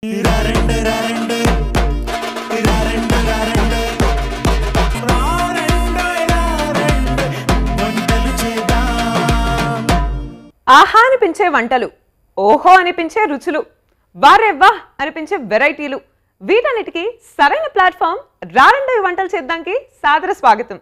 ఆహా అనిపించే వంటలు ఓహో అనిపించే రుచులు వారెవ్వా అనిపించే వెరైటీలు వీటన్నిటికీ సరైన ప్లాట్ఫామ్ రారండోయి వంటలు చేద్దాంకి సాదర స్వాగతం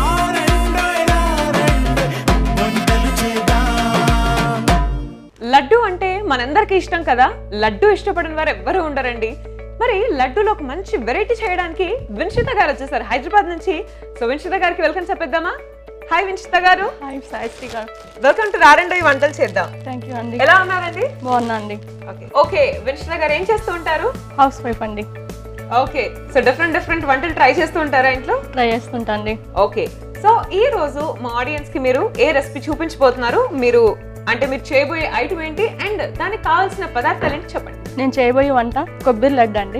లడ్డు అంటే మనందరికీ ఇష్టం కదా లడ్డు ఇష్టపడిన వారు ఎవ్వరూ ఉండరండి మరి లడ్డూలో ఒక మంచి వెరైటీ చేయడానికి విన్షిత గారు వచ్చేసారు హైదరాబాద్ నుంచి సో విన్షిత గారికి వెల్కమ్ చెప్పేద్దామా హాయ్ విన్షిత గారు హాయ్ సాయిశ్రీ గారు వెల్కమ్ టు రారండోయి వంటలు చేద్దాం థ్యాంక్ యూ అండి ఎలా ఉన్నారండి బాగున్నా అండి ఓకే ఓకే విన్షిత గారు ఏం చేస్తూ ఉంటారు హౌస్ వైఫ్ అండి ఓకే సో డిఫరెంట్ డిఫరెంట్ వంటలు ట్రై చేస్తూ ఉంటారా ఇంట్లో ట్రై చేస్తుంటా అండి ఓకే సో ఈ రోజు మా ఆడియన్స్ కి మీరు ఏ రెసిపీ చూపించబోతున్నారు మీరు అంటే మీరు చేయబోయే ఐటమ్ ఏంటి అండ్ దానికి కావాల్సిన పదార్థాలు ఏంటి చెప్పండి నేను చేయబోయే వంట కొబ్బరి లడ్డు అండి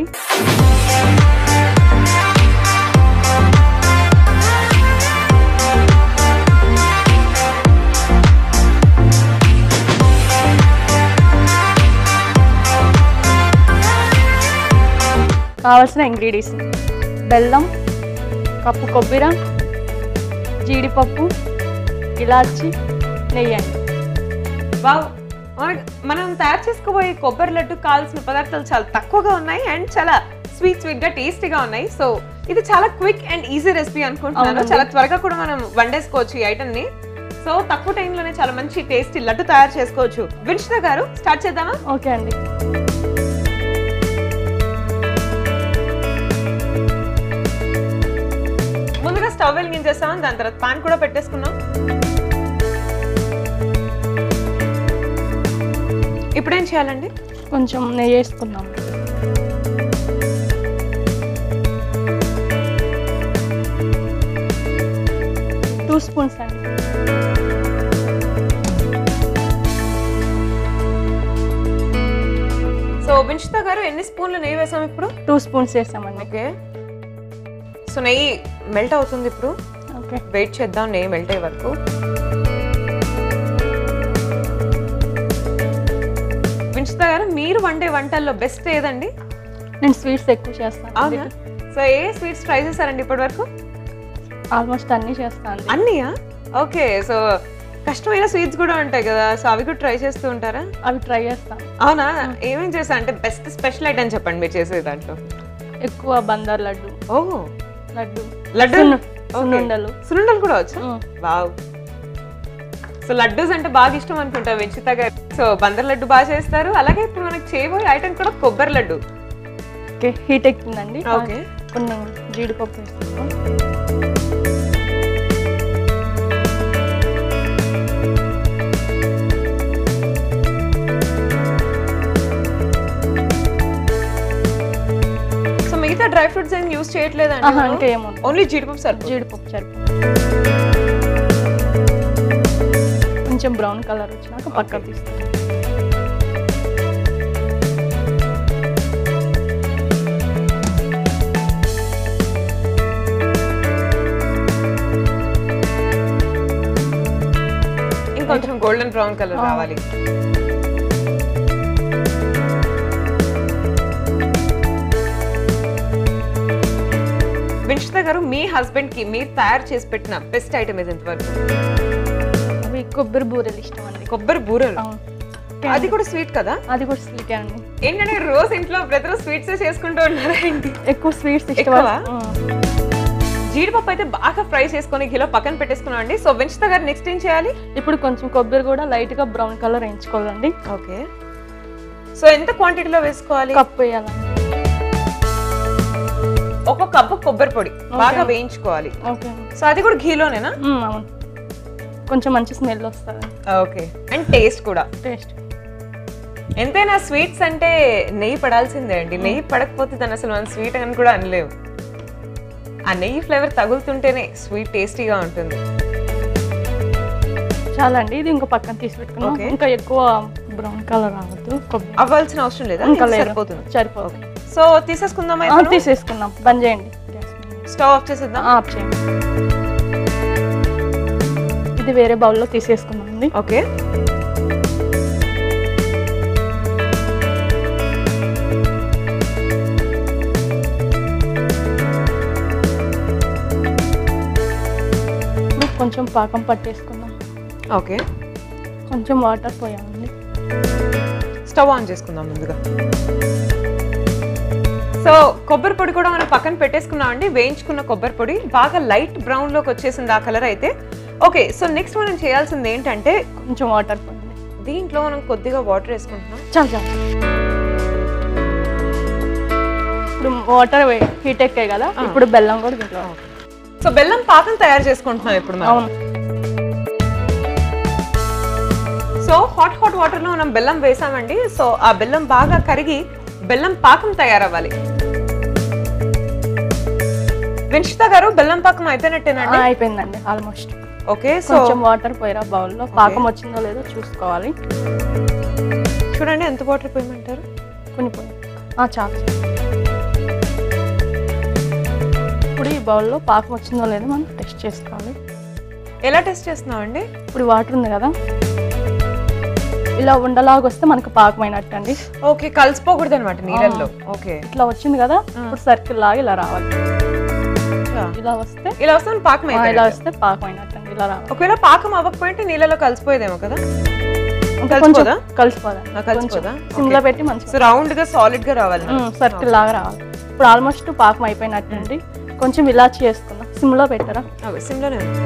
కావాల్సిన ఇంగ్రీడియంట్స్ బెల్లం కప్పు కొబ్బరి జీడిపప్పు ఇలాచి నెయ్యి అండి వావ్ మన- మనం తయారు చేసుకోబోయే కొబ్బరి లడ్డు కావాల్సిన పదార్థాలు చాలా తక్కువగా ఉన్నాయి అండ్ చాలా స్వీట్ స్వీట్ గా టేస్టీగా ఉన్నాయి సో ఇది చాలా క్విక్ అండ్ ఈజీ రెసిపీ అనుకుంటున్నాను అవునండి. చాలా త్వరగా కూడా మనం వండేసుకోవచ్చు ఈ ఐటమ్ ని సో తక్కువ టైంలోనే చాలా మంచి టేస్టీ లడ్డు తయారు చేసుకోవచ్చు విన్షిత గారు స్టార్ట్ చేద్దామా ఓకే అండి ముందుగా స్టవ్ వెలిగించేస్తాం దాని తర్వాత పాన్ కూడా పెట్టేసుకున్నాం ఇప్పుడు ఏం చేయాలండి కొంచెం నెయ్యి వేసుకుందాం టూ స్పూన్స్ అండి సో విన్షిత గారు ఎన్ని స్పూన్లు నెయ్యి వేసాం ఇప్పుడు టూ స్పూన్స్ వేసామండి ఓకే సో నెయ్యి మెల్ట్ అవుతుంది ఇప్పుడు ఓకే వెయిట్ చేద్దాం నెయ్యి మెల్ట్ అయ్యే వరకు విన్షిత గారు మీరు వండే వంటల్లో బెస్ట్ ఏదండి నేను స్వీట్స్ ఎక్కువ చేస్తాను అవునా సో ఏ స్వీట్స్ ట్రై చేశారండి ఇప్పటి వరకు ఆల్మోస్ట్ అన్నీ చేస్తాను అన్నీయా ఓకే సో కష్టమైన స్వీట్స్ కూడా ఉంటాయి కదా సో అవి కూడా ట్రై చేస్తూ ఉంటారా అవి ట్రై చేస్తాను అవునా ఏమేం చేస్తా అంటే బెస్ట్ స్పెషల్ ఐటమ్ చెప్పండి మీరు చేసే దాంట్లో ఎక్కువ బందర్ లడ్డు ఓ లడ్డు లడ్డు సున్ను- సున్నుండలు సున్నుండలు కూడా వచ్చా ఉమ్. వావ్ సో లడ్డూస్ అంటే బాగా ఇష్టం అనుకుంటా వెంచిత గారు సో బందర్ లడ్డు బాగా చేస్తారు అలాగే ఇప్పుడు మనకి చేయబోయే ఐటమ్ కూడా కొబ్బరి లడ్డు ఓకే హీట్ ఎక్కిందండి ఓకే కొన్ని జీడిపప్పు వేసుకుంటాం సో మిగతా డ్రై ఫ్రూట్స్ ఏం యూస్ చేయట్లేదండి ఆహా, ఇంకా ఏముంది ఓన్లీ జీడిపప్పు సార్ జీడిపప్పు సరిపోతుంది కొంచెం బ్రౌన్ కలర్ వచ్చినాక పక్కకు తీస్తాం ఇంకొంచెం గోల్డెన్ బ్రౌన్ కలర్ ఆ. రావాలి విన్షిత గారు మీ హస్బెండ్ కి మీరు తయారు చేసి పెట్టిన బెస్ట్ ఐటమ్ ఇది ఇంతవరకు అవి కొబ్బరి బూరెలు ఇష్టం అండి కొబ్బరి బూరెలు అవును. అది కూడా స్వీట్ కదా అది కూడా స్వీట్ అండి ఏంటంటే రోజు ఇంట్లో ప్రతిరోజు స్వీట్స్ చేసుకుంటూ ఉన్నారా ఏంటి ఎక్కువ స్వీట్స్ ఎక్కువా? ఇష్టం జీడిపప్పు అయితే బాగా ఫ్రై చేసుకొని కిలో పక్కన పెట్టేసుకున్నాం అండి సో విన్షిత గారు నెక్స్ట్ ఏం చేయాలి ఇప్పుడు కొంచెం కొబ్బరి కూడా లైట్ గా బ్రౌన్ కలర్ వేయించుకోవాలండి ఓకే సో ఎంత క్వాంటిటీలో వేసుకోవాలి కప్పు వేయాలండి ఒక కప్పు కొబ్బరి పొడి బాగా వేయించుకోవాలి ఓకే సో అది కూడా ఘీలోనేనా మ్మ్, అవును కొంచెం మంచి స్మెల్ వస్తుంది ఓకే అండ్ టేస్ట్ కూడా టేస్ట్ ఎంతైనా స్వీట్స్ అంటే నెయ్యి పడాల్సిందే అండి నెయ్యి పడకపోతే దాన్ని అసలు మనం స్వీట్ అని కూడా అనలేవు ఆ నెయ్యి ఫ్లేవర్ తగులుతుంటేనే స్వీట్ టేస్టీగా ఉంటుంది చాలా అండి ఇది ఇంకో పక్కన తీసి పెట్టుకున్నాం Okay. ఇంకా ఎక్కువ బ్రౌన్ కలర్ రావద్దు కొబ్బరి అవ్వాల్సిన అవసరం లేదా ఇంకా ఇది లేదు సరిపోతుంది సరిపోతుంది సో తీసేసుకుందామా ఆ, తీసేసుకున్నాం బంద్ చేయండి గ్యాస్ స్టవ్ ఆఫ్ చేసేద్దాం ఆఫ్ చేయండి ఇది వేరే బౌల్లో తీసేసుకున్నాం అండి ఓకే కొంచెం పాకం పట్టేసుకుందాం ఓకే కొంచెం వాటర్ పోయామండి స్టవ్ ఆన్ చేసుకుందాం ముందుగా సో కొబ్బరి పొడి కూడా మనం పక్కన పెట్టేసుకున్నాం అండి వేయించుకున్న కొబ్బరి పొడి బాగా లైట్ బ్రౌన్ లోకి వచ్చేసింది ఆ కలర్ అయితే ఓకే సో నెక్స్ట్ మనం చేయాల్సింది ఏంటంటే కొంచెం వాటర్ పోయింది దీంట్లో మనం కొద్దిగా వాటర్ వేసుకుంటున్నాం చాలు చాలు ఇప్పుడు వాటర్ హీట్ ఎక్కాయి కదా ఇప్పుడు బెల్లం కూడా దీంట్లో సో బెల్లం పాకం తయారు చేసుకుంటున్నాం ఇప్పుడు మనం అవును సో హాట్ హాట్ వాటర్ లో మనం బెల్లం వేసామండి సో ఆ బెల్లం బాగా కరిగి బెల్లం పాకం తయారవ్వాలి వింషిత గారు బెల్లం పాకం ఆ, అయిపోయినట్టేనండి అయిపోయిందండి ఆల్మోస్ట్ ఓకే సో కొంచెం వాటర్ పోయిరా బౌల్లో పాకం వచ్చిందో లేదో చూసుకోవాలి చూడండి ఎంత వాటర్ పోయమంటారు కొన్ని పోయి ఆ, చాలు ఇప్పుడు ఈ బౌల్లో పాకం వచ్చిందో లేదో మనం టెస్ట్ చేసుకోవాలి ఎలా టెస్ట్ చేస్తున్నామండి ఇప్పుడు వాటర్ ఉంది కదా ఇలా ఉండలాగా వస్తే మనకు పాకం అయినట్టు అండి ఓకే కలిసిపోకూడదు అనమాట నీళ్ళల్లో ఓకే ఇట్లా వచ్చింది కదా ఇప్పుడు సర్కిల్ లాగా ఇలా రావాలి ఇలా వస్తే ఇలా వస్తే మనం పాకం ఆ, ఇలా అయిపోయింది వస్తే పాకం అయినట్టు అండి ఇలా రావాలి ఒకవేళ పాకం అవ్వకపోయింటే నీళ్ళలో కలిసిపోయేదేమో కదా ఇంకా కలిసిపోదా? కొంచెం కలిసిపోదా ఆ, కలిసిపోదా? సిమ్ లో పెట్టి మంచిగా సో రౌండ్ గా సాలిడ్ గా రావాలి మనకి. సర్కిల్ లాగా రావాలి ఇప్పుడు ఆల్మోస్ట్ పాకం అయిపోయినట్టు అండి కొంచెం ఇలాచి చేసుకుందాం సిమ్ లో పెట్టరా ఓకే, సిమ్లోనే ఉంది.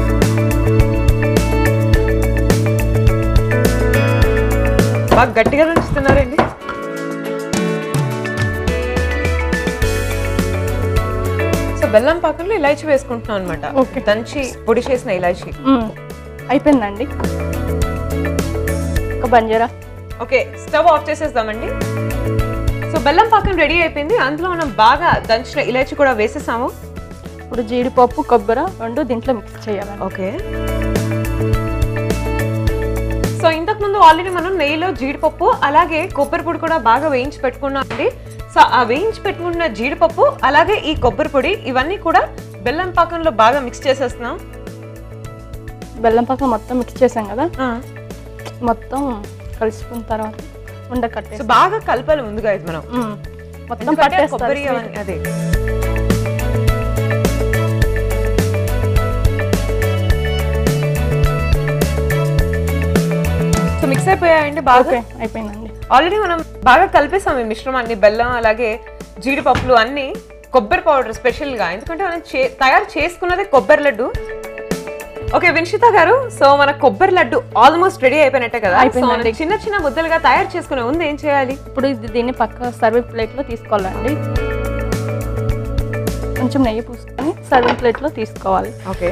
బాగా గట్టిగా రుంచుతున్నారండి సో బెల్లం పాకంలో ఇలాచి వేసుకుంటున్నాం అనమాట ఓకే. దంచి పొడి చేసిన ఇలాచి మ్మ్. అయిపోయిందండి ఒక బంజరా ఓకే స్టవ్ ఆఫ్ చేసేద్దామండి సో బెల్లం పాకం రెడీ అయిపోయింది అందులో మనం బాగా దంచిన ఇలాచి కూడా వేసేసాము ఇప్పుడు జీడిపప్పు కొబ్బరి రెండు దీంట్లో మిక్స్ చేయాలండి ఓకే సో ఇంతకు ముందు ఆల్రెడీ మనం నెయ్యిలో జీడిపప్పు అలాగే కొబ్బరి పొడి కూడా బాగా వేయించి పెట్టుకున్నాం అండి సో ఆ వేయించి పెట్టుకున్న జీడిపప్పు అలాగే ఈ కొబ్బరి పొడి ఇవన్నీ కూడా బెల్లం పాకంలో బాగా మిక్స్ చేసేస్తున్నాం బెల్లం పాకం మొత్తం మిక్స్ చేసాం కదా ఆ, మొత్తం కలిసిపోయిన తర్వాత ఉండ సో కట్టేసి బాగా కలపాలి ముందుగా ఇది మనం మ్మ్. మొత్తం ఎందుకంటే పట్టేస్తారు కొబ్బరి అవన్నీ అదే సో మిక్స్ అయిపోయాయండి బాగా ఓకే అయిపోయిందండి ఆల్రెడీ మనం బాగా కలిపేసాం ఈ మిశ్రమాన్ని బెల్లం అలాగే జీడిపప్పులు అన్ని కొబ్బరి పౌడర్ స్పెషల్ గా ఎందుకంటే మనం చే- తయారు చేసుకున్నదే కొబ్బరి లడ్డు ఓకే విన్షిత గారు సో మన కొబ్బరి లడ్డు ఆల్మోస్ట్ రెడీ అయిపోయినట్టే కదా సో అయిపోయిందండి. మనం చిన్న చిన్న ముద్దలుగా తయారు చేసుకునే ముందు ఏం చేయాలి ఇప్పుడు ఇది దీన్ని పక్క సర్వింగ్ ప్లేట్లో తీసుకోవాలండి కొంచెం నెయ్యి పూసుకొని సర్వింగ్ ప్లేట్లో తీసుకోవాలి ఓకే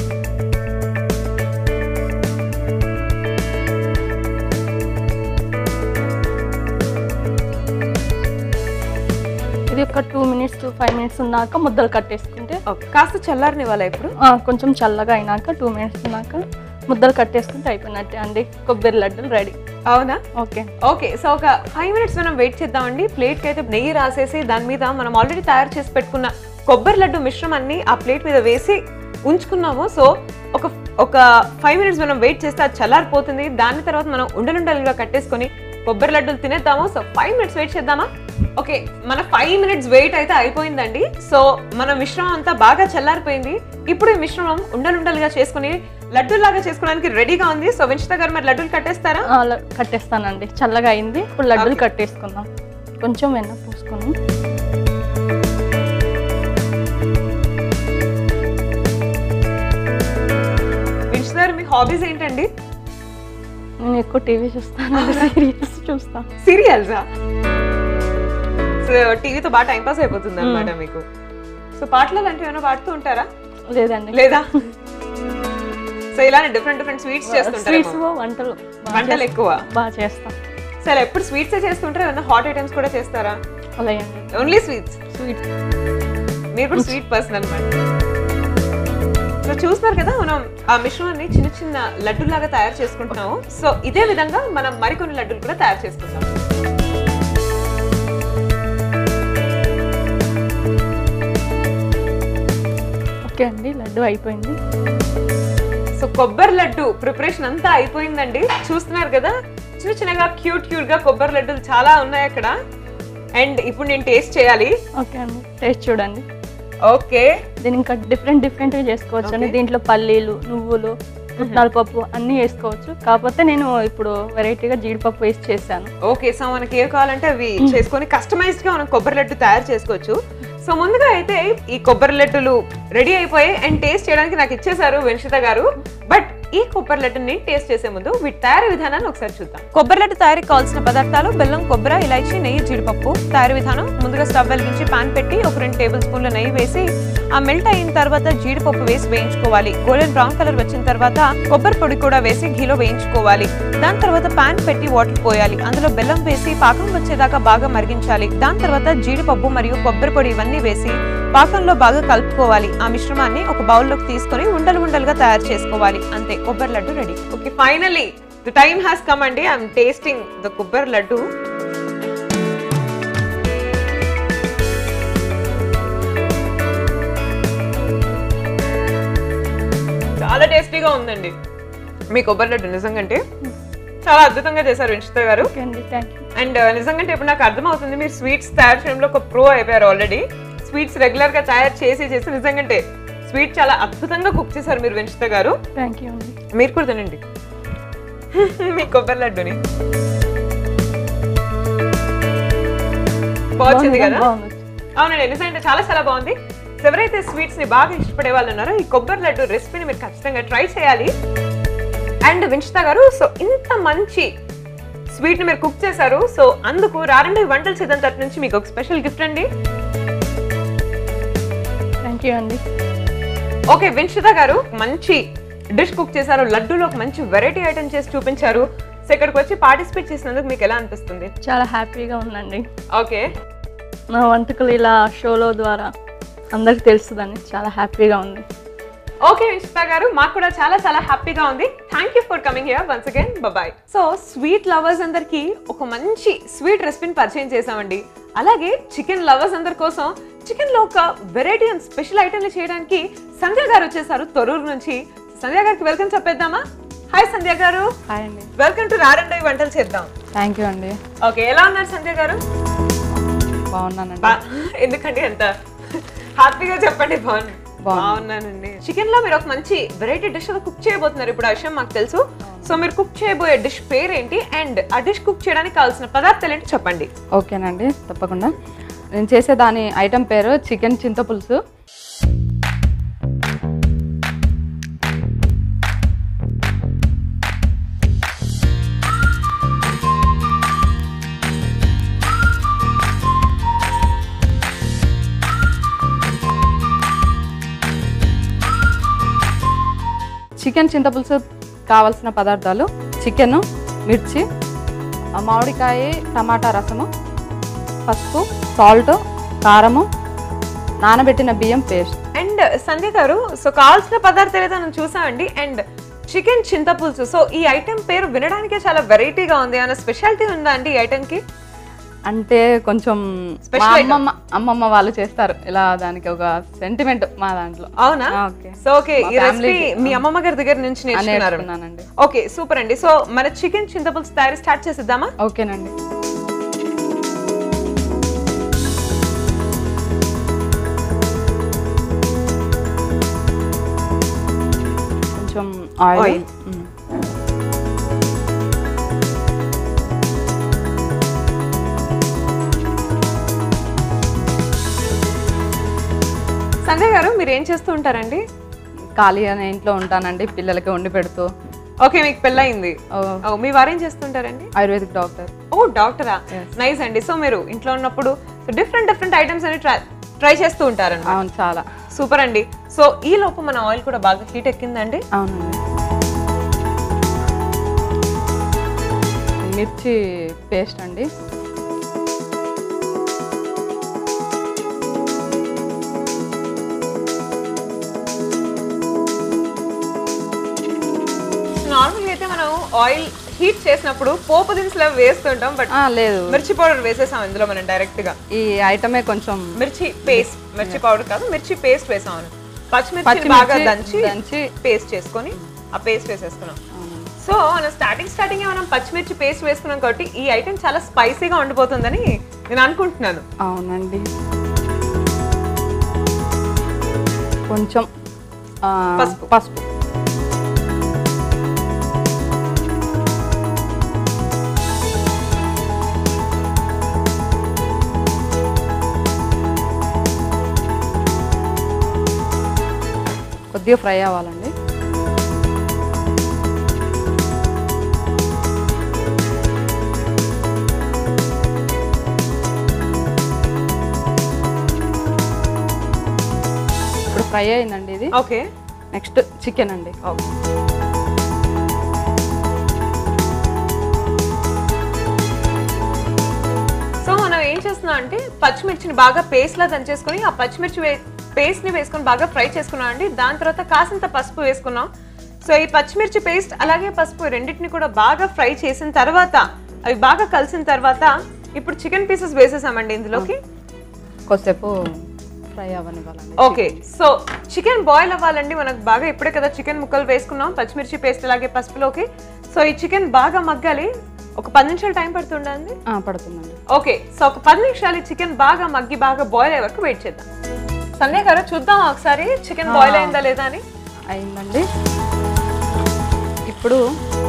ఇది ఒక టూ మినిట్స్ ఫైవ్ మినిట్స్ ఉన్నాక ముద్దలు కట్టేసుకుంటే ఓకే కాస్త చల్లారనివ్వాలి ఇప్పుడు ఆ, కొంచెం చల్లగా అయినాక టూ మినిట్స్ ఉన్నాక ముద్దలు కట్టేసుకుంటే అయిపోయినట్టే అండి కొబ్బరి లడ్డూలు రెడీ అవునా ఓకే ఓకే సో ఒక ఫైవ్ మినిట్స్ మనం వెయిట్ చేద్దామండి ప్లేట్ కి అయితే నెయ్యి రాసేసి దాని మీద మనం ఆల్రెడీ తయారు చేసి పెట్టుకున్న కొబ్బరి లడ్డు మిశ్రమాన్ని ఆ ప్లేట్ మీద వేసి ఉంచుకున్నాము సో ఒక ఒక ఫైవ్ మినిట్స్ మనం వెయిట్ చేస్తే అది చల్లారిపోతుంది దాని తర్వాత మనం ఉండలుండలుగా కట్టేసుకొని కొబ్బరి లడ్డూలు తినేద్దాము సో ఫైవ్ మినిట్స్ వెయిట్ చేద్దామా ఓకే మన ఫైవ్ మినిట్స్ వెయిట్ అయితే అయిపోయిందండి సో మన మిశ్రమం అంతా బాగా చల్లారిపోయింది ఇప్పుడు ఈ మిశ్రమం ఉండలుండలుగా చేసుకుని లడ్డూలాగా చేసుకోవడానికి రెడీగా ఉంది సో వించిత గారు మరి లడ్డూలు కట్టేస్తారా ఆ, అలా కట్టేస్తానండి చల్లగా అయింది ఇప్పుడు లడ్డూలు కట్టేసుకుందాం కొంచెం వెన్న పూసుకున్నాం వించిత గారు మీ హాబీస్ ఏంటండి నేను ఎక్కువ టీవీ చూస్తాను సీరియల్స్ చూస్తాను సీరియల్సా సో టీవీతో బాగా టైం పాస్ అయిపోతుంది అనమాట మీకు సో పాటలు అలాంటివి ఏమైనా పాడుతూ ఉంటారా లేదండి లేదా సో ఇలానే డిఫరెంట్ డిఫరెంట్ స్వీట్స్ స్వీట్స్ చేస్తుంటారు వంటలు బాగా వంటలు ఎక్కువ బాగా చేస్తాం సరే ఎప్పుడు స్వీట్స్ చేస్తుంటారా ఏమైనా హాట్ ఐటమ్స్ కూడా చేస్తారా అలా అండి ఓన్లీ స్వీట్స్ స్వీట్స్ మీరు కూడా స్వీట్ పర్సన్ అనమాట సో చూస్తున్నారు కదా మనం ఆ మిశ్రమాన్ని చిన్న చిన్న లడ్డూలాగా తయారు చేసుకుంటున్నాము సో ఇదే విధంగా మనం మరికొన్ని లడ్డూలు కూడా తయారు చేసుకుంటాం ఓకే అండి లడ్డు అయిపోయింది సో కొబ్బరి లడ్డు ప్రిపరేషన్ అంతా అయిపోయిందండి చూస్తున్నారు కదా చిన్న చిన్నగా క్యూట్ క్యూట్ గా కొబ్బరి లడ్డూలు చాలా ఉన్నాయి అక్కడ అండ్ ఇప్పుడు నేను టేస్ట్ చేయాలి ఓకే అండి టేస్ట్ చూడండి ఓకే దీని ఇంకా డిఫరెంట్ డిఫరెంట్గా చేసుకోవచ్చు అండి Okay. దీంట్లో పల్లీలు నువ్వులు పుట్నాల పప్పు అన్నీ వేసుకోవచ్చు కాకపోతే నేను ఇప్పుడు వెరైటీగా జీడిపప్పు వేసి చేశాను ఓకే సో మనకి ఏం కావాలంటే అవి చేసుకొని కస్టమైజ్డ్ గా మనం కొబ్బరి లడ్డు తయారు చేసుకోవచ్చు సో ముందుగా అయితే ఈ కొబ్బరి లడ్డులు రెడీ అయిపోయి అండ్ టేస్ట్ చేయడానికి నాకు ఇచ్చేసారు వెంషిత గారు బట్ ఈ కొబ్బరి లడ్డుని టేస్ట్ చేసే ముందు వీటి తయారీ విధానాన్ని ఒకసారి చూద్దాం కొబ్బరి లడ్డు తయారీకి కావాల్సిన పదార్థాలు బెల్లం కొబ్బరి ఇలాచి నెయ్యి జీడిపప్పు తయారీ విధానం ముందుగా స్టవ్ వెలిగించి పాన్ పెట్టి ఒక రెండు టేబుల్ స్పూన్ల నెయ్యి వేసి ఆ మెల్ట్ అయిన తర్వాత జీడిపప్పు వేసి వేయించుకోవాలి గోల్డెన్ బ్రౌన్ కలర్ వచ్చిన తర్వాత కొబ్బరి పొడి కూడా వేసి ఘీలో వేయించుకోవాలి దాని తర్వాత పాన్ పెట్టి వాటర్ పోయాలి అందులో బెల్లం వేసి పాకం వచ్చేదాకా బాగా మరిగించాలి దాని తర్వాత జీడిపప్పు మరియు కొబ్బరి పొడి ఇవన్నీ వేసి పాకంలో బాగా కలుపుకోవాలి ఆ మిశ్రమాన్ని ఒక బౌల్లోకి తీసుకొని ఉండలు ఉండలుగా తయారు చేసుకోవాలి అంతే కొబ్బరి laddu ready okay finally the time has come అండి ఐఎమ్ టేస్టింగ్ ద కొబ్బరి లడ్డు చాలా టేస్టీగా ఉందండి మీ కొబ్బరి లడ్డు నిజంగంటే చాలా అద్భుతంగా చేశారు వెంచిత గారు ఓకే అండి థ్యాంక్ యూ అండ్ నిజంగా ఇప్పుడు నాకు అర్థమవుతుంది మీరు స్వీట్స్ తయారు చేయడంలో ఒక ప్రో అయిపోయారు ఆల్రెడీ స్వీట్స్ రెగ్యులర్ గా తయారు చేసి చేసి నిజంగా స్వీట్ చాలా అద్భుతంగా కుక్ చేశారు మీరు వెంచిత గారు థ్యాంక్ యూ అండి మీరు కూడా తినండి మీ కొబ్బరి లడ్డుని బాగుంది కదా బాగుంది అవునండి నిజంగా చాలా చాలా బాగుంది సో ఎవరైతే స్వీట్స్ ని బాగా ఇష్టపడే వాళ్ళు ఉన్నారో ఈ కొబ్బరి లడ్డు రెసిపీని మీరు ఖచ్చితంగా ట్రై చేయాలి అండ్ వించిత గారు సో ఇంత మంచి స్వీట్ ని మీరు కుక్ చేశారు సో అందుకు రారండి వంటల సిద్ధం తరపు నుంచి మీకు ఒక స్పెషల్ గిఫ్ట్ అండి థ్యాంక్ యూ అండి ఓకే వించిత గారు మంచి డిష్ కుక్ చేశారు లడ్డూలో ఒక మంచి వెరైటీ ఐటమ్ చేసి చూపించారు సో ఇక్కడికి వచ్చి పార్టిసిపేట్ చేసినందుకు మీకు ఎలా అనిపిస్తుంది చాలా హ్యాపీగా ఉందండి ఓకే నా వంటకాలు ఇలా షోలో ద్వారా అందరికి తెలుస్తుందని చాలా హ్యాపీగా ఉంది ఓకే విష్పా గారు మాకు కూడా చాలా చాలా హ్యాపీగా ఉంది thank you for coming here once again bye so sweet lovers అందరికి ఒక మంచి స్వీట్ రెసిపీని పరిచయం చేసామండి అలాగే చికెన్ లవర్స్ అందరి కోసం చికెన్ లో ఒక వెరైటీ అండ్ స్పెషల్ ఐటమ్ని చేయడానికి సంధ్య గారు వచ్చేసారు తొరూరు నుంచి సంధ్య గారికి వెల్కమ్ చెప్పేద్దామా హాయ్ సంధ్య గారు హాయ్ అండి వెల్కమ్ టు రారండవి వంటలు చేద్దాం థ్యాంక్ యూ అండి ఓకే ఎలా ఉన్నారు సంధ్య గారు బాగున్నానండి బా- ఎందుకండి ఎంత హ్యాపీగా చెప్పండి బాగున్నాను బాగున్నానండి చికెన్ లో మీరు ఒక మంచి వెరైటీ డిష్ కుక్ చేయబోతున్నారు ఇప్పుడు ఆ విషయం మాకు తెలుసు సో మీరు కుక్ చేయబోయే డిష్ పేరు ఏంటి అండ్ ఆ డిష్ కుక్ చేయడానికి కావాల్సిన పదార్థాలు ఏంటి చెప్పండి ఓకేనండి తప్పకుండా నేను చేసే దాని ఐటెం పేరు చికెన్ చింతపులుసు చికెన్ చింతపులుసు కావాల్సిన పదార్థాలు చికెన్ మిర్చి ఆ మామిడికాయ టమాటా రసము పసుపు సాల్ట్ కారము నానబెట్టిన బియ్యం paste and Sandhya garu so కావాల్సిన పదార్థాలు ఏదో మనం చూసామండి అండ్ చికెన్ చింతపులుసు సో ఈ ఐటెం పేరు వినడానికే చాలా వెరైటీగా ఉంది అన్న స్పెషాలిటీ ఉందా అండి ఈ ఐటెం కి అంటే కొంచెం మా Special item. అమ్మమ్మ అమ్మమ్మ వాళ్ళు చేస్తారు ఇలా దానికి ఒక సెంటిమెంట్ మా దాంట్లో అవునా ఆ, ఓకే సో ఓకే మా ఈ రెసిపీ family కి, మీ అమ్మమ్మ గారి దగ్గర నుంచి నేర్చుకున్నారు నేర్చుకున్నానండి ఓకే సూపర్ అండి సో మన చికెన్ చింతపులుసు తయారీ స్టార్ట్ చేసేద్దామా ఓకేనండి కొంచెం ఆయిల్ Oil. మ్మ్. సంజయ్ గారు మీరు ఏం చేస్తూ ఉంటారండి ఖాళీ అనే ఇంట్లో ఉంటానండి పిల్లలకి వండి పెడుతూ ఓకే మీకు పెళ్ళయింది ఓ, ఓ, మీ వారు ఏం చేస్తుంటారండి ఆయుర్వేదిక్ డాక్టర్ ఓ డాక్టరా నైస్ అండి సో మీరు ఇంట్లో ఉన్నప్పుడు డిఫరెంట్ డిఫరెంట్ ఐటమ్స్ అని ట్రై ట్రై చేస్తూ ఉంటారండి అవును చాలా సూపర్ అండి సో ఈ లోపు మన ఆయిల్ కూడా బాగా హీట్ ఎక్కిందండి అవునండి మిర్చి పేస్ట్ అండి నార్మల్గా అయితే మనం ఆయిల్ హీట్ చేసినప్పుడు పోపు దినుసులు అవి వేస్తుంటాం బట్ ఆ, లేదు మిర్చి పౌడర్ వేసేసాం ఇందులో మనం డైరెక్ట్ గా ఈ ఐటమే కొంచెం మిర్చి పేస్ట్ మిర్చి పౌడర్ కాదు మిర్చి పేస్ట్ వేసాం పచ్చిమిర్చి పచ్చిమిర్చి బాగా దంచి దంచి పేస్ట్ చేసుకొని ఆ పేస్ట్ వేసేస్తున్నాం అవునండి. సో మనం స్టార్టింగ్ స్టార్టింగ్ మనం పచ్చిమిర్చి పేస్ట్ వేసుకున్నాం కాబట్టి ఈ ఐటెం చాలా స్పైసీగా ఉండిపోతుందని నేను అనుకుంటున్నాను అవునండి కొంచెం ఆ, పసుపు. పసుపు కొద్దిగా ఫ్రై అవ్వాలండి ఇప్పుడు ఫ్రై అయిందండి ఇది ఓకే నెక్స్ట్ చికెన్ అండి ఓకే సో మనం ఏం చేస్తున్నాం అంటే పచ్చిమిర్చిని బాగా పేస్ట్ లా దంచేసుకొని ఆ పచ్చిమిర్చి వే పేస్ట్ ని వేసుకొని బాగా ఫ్రై చేసుకున్నాం అండి దాని తర్వాత కాసింత పసుపు వేసుకున్నాం సో ఈ పచ్చిమిర్చి పేస్ట్ అలాగే పసుపు రెండింటిని కూడా బాగా ఫ్రై చేసిన తర్వాత అవి బాగా కలిసిన తర్వాత ఇప్పుడు చికెన్ పీసెస్ వేసేసామండి ఇందులోకి కొద్దిసేపు ఫ్రై అవ్వనివ్వాలండి ఓకే సో చికెన్ బాయిల్ అవ్వాలండి మనకు బాగా ఇప్పుడే కదా చికెన్ ముక్కలు వేసుకున్నాం పచ్చిమిర్చి పేస్ట్ అలాగే పసుపులోకి సో ఈ చికెన్ బాగా మగ్గాలి ఒక పది నిమిషాలు టైం పడుతుండండి ఆ, పడుతుందండి ఓకే సో ఒక పది నిమిషాలు ఈ చికెన్ బాగా మగ్గి బాగా బాయిల్ అయ్యే వరకు వెయిట్ చేద్దాం సంధ్య గారు చూద్దాం ఒకసారి చికెన్ బాయిల్ అయిందా లేదా అని అయిందండి ఇప్పుడు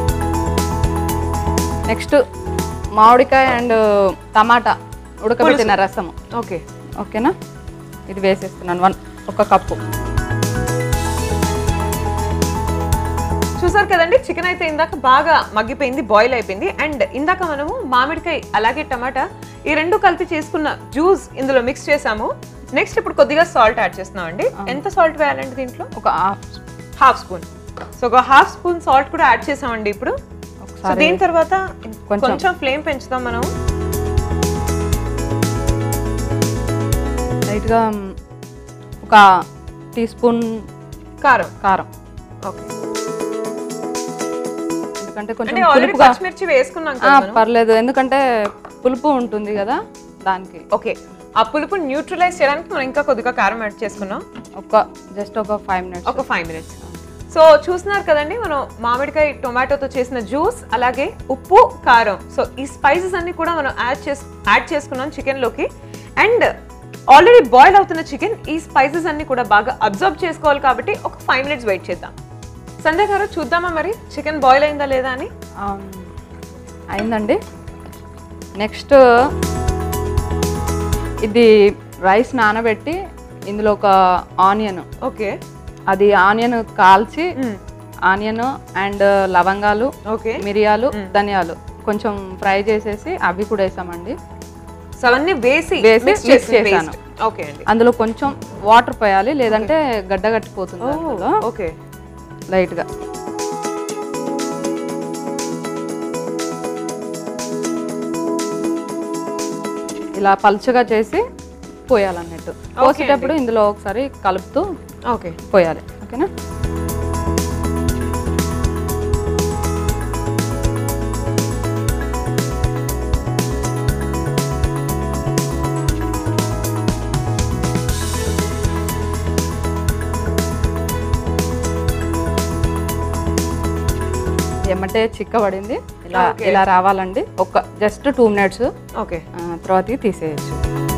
నెక్స్ట్ మామిడికాయ అండ్ టమాటా ఉడకబెట్టిన రసము ఓకే ఓకేనా ఇది వేసేస్తున్నాను వన్ ఒక కప్పు చూసారు కదండి చికెన్ అయితే ఇందాక బాగా మగ్గిపోయింది బాయిల్ అయిపోయింది అండ్ ఇందాక మనము మామిడికాయ అలాగే టమాటా ఈ రెండు కలిపి చేసుకున్న జ్యూస్ ఇందులో మిక్స్ చేసాము నెక్స్ట్ ఇప్పుడు కొద్దిగా సాల్ట్ యాడ్ చేస్తున్నాం అండి ఎంత సాల్ట్ వేయాలండి దీంట్లో ఒక హాఫ్ హాఫ్ స్పూన్ సో ఒక హాఫ్ స్పూన్ సాల్ట్ కూడా యాడ్ చేసామండి ఇప్పుడు సో ఒకసారి దీని తర్వాత కొంచెం. కొంచెం ఫ్లేమ్ పెంచుదాం మనం లైట్గా ఒక టీ స్పూన్ కారం కారం ఓకే ఎందుకంటే కొంచెం అంటే ఆల్రెడీ పులుపుగా పచ్చిమిర్చి వేసుకున్నాం ఆ, కదా మనం పర్లేదు ఎందుకంటే పులుపు ఉంటుంది కదా దానికి ఓకే ఆ పులుపు న్యూట్రలైజ్ చేయడానికి మనం ఇంకా కొద్దిగా కారం యాడ్ చేసుకున్నాం ఒక జస్ట్ ఒక ఫైవ్ మినిట్స్ ఒక ఫైవ్ మినిట్స్ సో చూస్తున్నారు కదండి మనం మామిడికాయ టొమాటోతో చేసిన జ్యూస్ అలాగే ఉప్పు కారం సో ఈ స్పైసెస్ అన్ని కూడా మనం యాడ్ చేసు యాడ్ చేసుకున్నాం చికెన్లోకి అండ్ ఆల్రెడీ బాయిల్ అవుతున్న చికెన్ ఈ స్పైసెస్ అన్ని కూడా బాగా అబ్జర్వ్ చేసుకోవాలి కాబట్టి ఒక ఫైవ్ మినిట్స్ వెయిట్ చేద్దాం సంధ్య గారు చూద్దామా మరి చికెన్ బాయిల్ అయిందా లేదా అని అయిందండి నెక్స్ట్ ఇది రైస్ నానబెట్టి ఇందులో ఒక ఆనియన్ ఓకే అది ఆనియన్ కాల్చి ఆనియన్ అండ్ లవంగాలు ఓకే మిరియాలు ధనియాలు కొంచెం ఫ్రై చేసేసి అవి కూడా వేసామండి సో అవన్నీ వేసి వేసి mix mix చేసిన చేశాను. paste. ఓకే అండి అందులో కొంచెం వాటర్ పోయాలి లేదంటే గడ్డ కట్టిపోతుంది అందులో ఓకే లైట్గా ఇలా పలుచగా చేసి పోయాలన్నట్టు పోసేటప్పుడు ఇందులో ఒకసారి కలుపుతూ ఓకే పోయాలి ఓకేనా ఏమంటే చిక్కబడింది ఇలా Okay. ఇలా రావాలండి ఒక జస్ట్ టూ మినిట్స్ ఓకే తర్వాత తీసేయచ్చు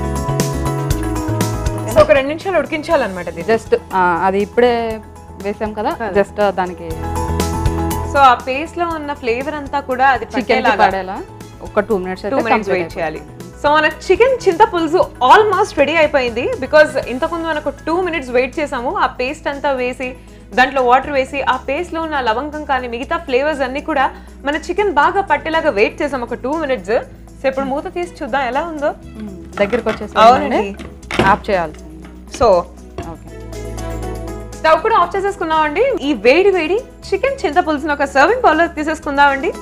సో ఒక రెండు నిమిషాలు ఉడికించాలన్నమాట ఇది జస్ట్ అది ఇప్పుడే వేసాం కదా జస్ట్ దానికి సో ఆ పేస్ట్ లో ఉన్న ఫ్లేవర్ అంతా కూడా అది చికెన్ పడేలా ఒక టూ మినిట్స్ టూ అయితే మినిట్స్ complete వెయిట్ చేయాలి సో మన చికెన్ చింత పులుసు ఆల్మోస్ట్ రెడీ అయిపోయింది బికాజ్ ఇంతకుముందు మనకు టూ మినిట్స్ వెయిట్ చేసాము ఆ పేస్ట్ అంతా వేసి దాంట్లో వాటర్ వేసి ఆ పేస్ట్ లో ఉన్న లవంగం కానీ మిగతా ఫ్లేవర్స్ అన్ని కూడా మన చికెన్ బాగా పట్టేలాగా వెయిట్ చేసాం ఒక టూ మినిట్స్ సో ఇప్పుడు మూత తీసి చూద్దాం ఎలా ఉందో మ్మ్. దగ్గరికి వచ్చేసి అవునండి. ఆఫ్ చేయాలి సో ఓకే స్టవ్ కూడా ఆఫ్ చేసేసుకున్నామండి ఈ వేడి వేడి చికెన్ చింత పులుసుని ఒక సర్వింగ్ బౌల్లో తీసేసుకుందామండి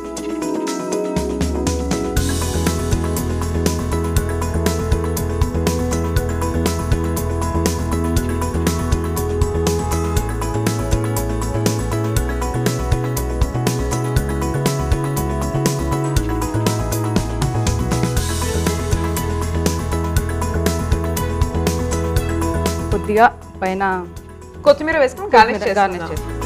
కొద్దిగా పైన కొత్తిమీర వేసుకుని గార్నిష్ గార్నిష్ చేసుకుందాం చేసి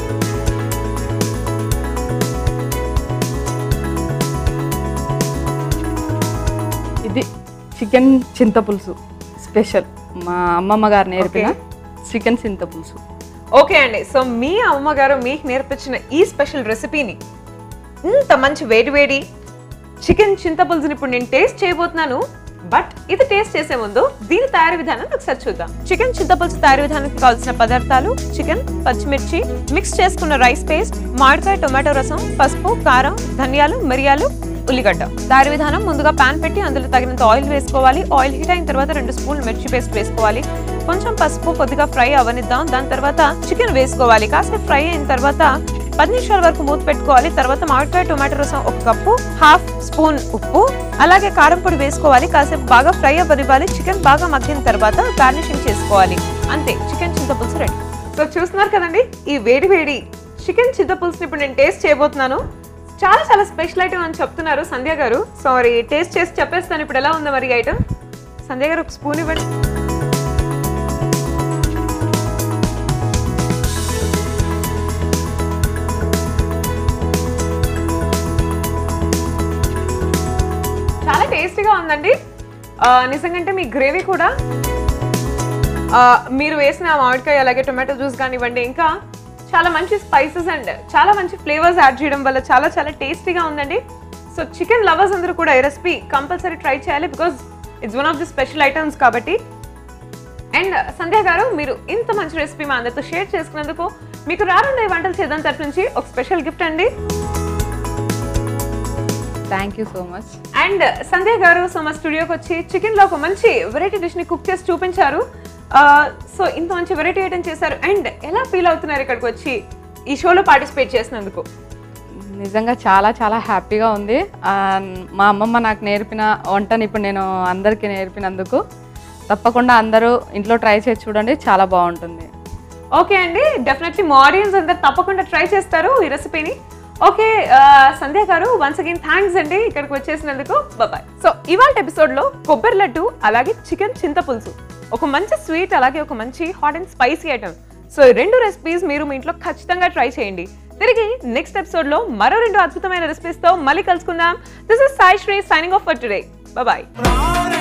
ఇది చికెన్ చింతపులుసు స్పెషల్ మా అమ్మమ్మ గారు నేర్పిన చికెన్ చింతపులుసు ఓకే అండి సో మీ అమ్మగారు మీకు నేర్పించిన ఈ స్పెషల్ రెసిపీని ఇంత మంచి వేడి వేడి చికెన్ చింతపులుసుని ఇప్పుడు నేను టేస్ట్ చేయబోతున్నాను బట్ ఇది టేస్ట్ చేసే ముందు దీని తయారీ విధానం ఒకసారి చూద్దాం చికెన్ చింతపులుసు తయారీ విధానానికి కావాల్సిన పదార్థాలు చికెన్ పచ్చిమిర్చి మిక్స్ చేసుకున్న రైస్ పేస్ట్ మామిడికాయ టొమాటో రసం పసుపు కారం ధనియాలు మిరియాలు ఉల్లిగడ్డ తయారీ విధానం ముందుగా పాన్ పెట్టి అందులో తగినంత ఆయిల్ వేసుకోవాలి ఆయిల్ హీట్ అయిన తర్వాత రెండు స్పూన్లు మిర్చి పేస్ట్ వేసుకోవాలి కొంచెం పసుపు కొద్దిగా ఫ్రై అవనిద్దాం దాని తర్వాత చికెన్ వేసుకోవాలి కాసేపు ఫ్రై అయిన తర్వాత పది నిమిషాల వరకు మూత పెట్టుకోవాలి తర్వాత మామిడికాయ టొమాటో రసం ఒక కప్పు హాఫ్ స్పూన్ ఉప్పు అలాగే కారం పొడి వేసుకోవాలి కాసేపు బాగా ఫ్రై అవ్వనివ్వాలి చికెన్ బాగా మగ్గిన తర్వాత గార్నిషింగ్ చేసుకోవాలి అంతే చికెన్ చింతపులుసు రెడీ సో చూస్తున్నారు కదండి ఈ వేడి వేడి చికెన్ చింతపులుసుని ఇప్పుడు నేను టేస్ట్ చేయబోతున్నాను చాలా చాలా స్పెషల్ ఐటమ్ అని చెప్తున్నారు సంధ్య గారు సో మరి టేస్ట్ చేసి చెప్పేస్తాను ఇప్పుడు ఎలా ఉందో మరి ఐటమ్ సంధ్య గారు ఒక స్పూన్ ఇవ్వండి చాలా టేస్టీగా ఉందండి ఆ, నిజంగంటే మీ గ్రేవీ కూడా ఆ, మీరు వేసిన మామిడికాయ అలాగే టొమాటో జ్యూస్ కానివ్వండి ఇంకా చాలా మంచి స్పైసెస్ అండ్ చాలా మంచి ఫ్లేవర్స్ యాడ్ చేయడం వల్ల చాలా చాలా టేస్టీగా ఉందండి సో చికెన్ లవర్స్ అందరూ కూడా ఈ రెసిపీ కంపల్సరీ ట్రై చేయాలి because it's one of the special items కాబట్టి అండ్ సంధ్య గారు మీరు ఇంత మంచి రెసిపీ మా అందరితో షేర్ చేసుకున్నందుకు మీకు రానుండే వంటలు చేద్దాం తరఫు నుంచి ఒక స్పెషల్ గిఫ్ట్ అండి thank you so much and Sandhya garu so మా స్టూడియోకి వచ్చి చికెన్ లో ఒక మంచి వెరైటీ డిష్ ని కుక్ చేసి చూపించారు సో ఇంత మంచి వెరైటీ ఐటమ్ చేశారు అండ్ ఎలా ఫీల్ అవుతున్నారు ఇక్కడికి వచ్చి ఈ షోలో పార్టిసిపేట్ చేసినందుకు నిజంగా చాలా చాలా హ్యాపీగా ఉంది ఆ, మా అమ్మమ్మ నాకు నేర్పిన వంటని ఇప్పుడు నేను అందరికీ నేర్పినందుకు తప్పకుండా అందరూ ఇంట్లో ట్రై చేసి చూడండి చాలా బాగుంటుంది ఓకే అండి డెఫినెట్లీ మా ఆడియన్స్ అందరు తప్పకుండా ట్రై చేస్తారు ఈ రెసిపీని ఓకే సంధ్య గారు వన్స్ అగైన్ థ్యాంక్స్ అండి ఇక్కడికి వచ్చేసినందుకు బాయ్ సో ఇవాళ ఎపిసోడ్ లో కొబ్బరి లడ్డు అలాగే చికెన్ చింతపులుసు ఒక మంచి స్వీట్ అలాగే ఒక మంచి hot and spicy item so ఈ రెండు రెసిపీస్ మీరు మీ ఇంట్లో ఖచ్చితంగా ట్రై చేయండి తిరిగి నెక్స్ట్ ఎపిసోడ్ లో మరో రెండు అద్భుతమైన రెసిపీస్ తో మళ్ళీ కలుసుకుందాం this is Sai Sri signing off for today bye Ra